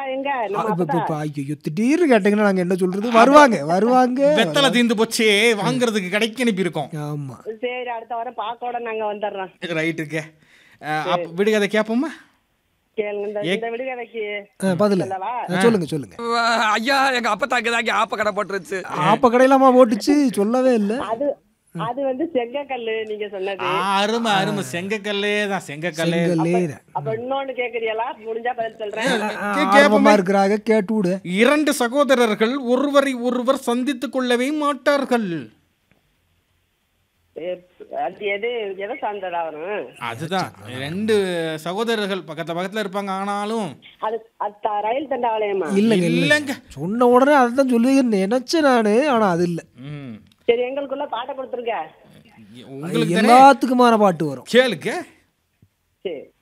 எங்க நம்ம இப்ப இப்ப- அப்பதான் இப்ப ஐயோ திடீர்னு கேட்டீங்கன்னா நாங்க என்ன சொல்றது வருவாங்க வருவாங்க வெத்தலை தீந்து போச்சு வாங்குறதுக்கு கடைக்கு அனுப்பி இருக்கோம் ஆமா சரி அடுத்த வாரம் பாக்கோட நாங்க வந்துடுறோம் ரைட்டுக்கு விடுகதை கேட்போமா கேளுங்க இந்த- இந்த விடுகதைக்கு ஆ, பதில் சொல்லவா? ஆ, சொல்லுங்க சொல்லுங்க ஐயா எங்க அப்பத்தாக்கு தாங்க ஆப்ப கடை போட்டுருச்சு ஆப்ப கடையிலாமா போட்டுச்சு சொல்லவே இல்லை அது அது வந்து செங்கக்கல்லு நீங்க சொன்னது ஆ, அருமை அருமை செங்கக்கல்லே தான் செங்கக்கல்லே செங்கல்லே அப்ப இன்னொன்னு கேக்குறீங்களா முடிஞ்சா பதில் சொல்றேன் கே- ஆர்வமா இருக்கிறாங்க கேட்டு விடு இரண்டு சகோதரர்கள் ஒருவரை ஒருவர் சந்தித்துக் கொள்ளவே மாட்டார்கள் ஏ, அது எது எதை சார்ந்ததா வரும் அதுதான் ரெண்டு சகோதரர்கள் பக்கத்துல பக்கத்துல இருப்பாங்க ஆனாலும் அது அது த- ரயில் தண்டாவளையமா இல்லைங்க இல்லைங்க இல்லைங்க சொன்ன உடனே அதான் சொல்லுவீங்கன்னு நினைச்சேன் நானு ஆனா அது இல்ல ம். சரி எங்களுக்குள்ள பாட்டை கொடுத்துருங்க உங்களுக்கு தானே எல்லாத்துக்குமான பாட்டு வரும் கேளுக்க சரி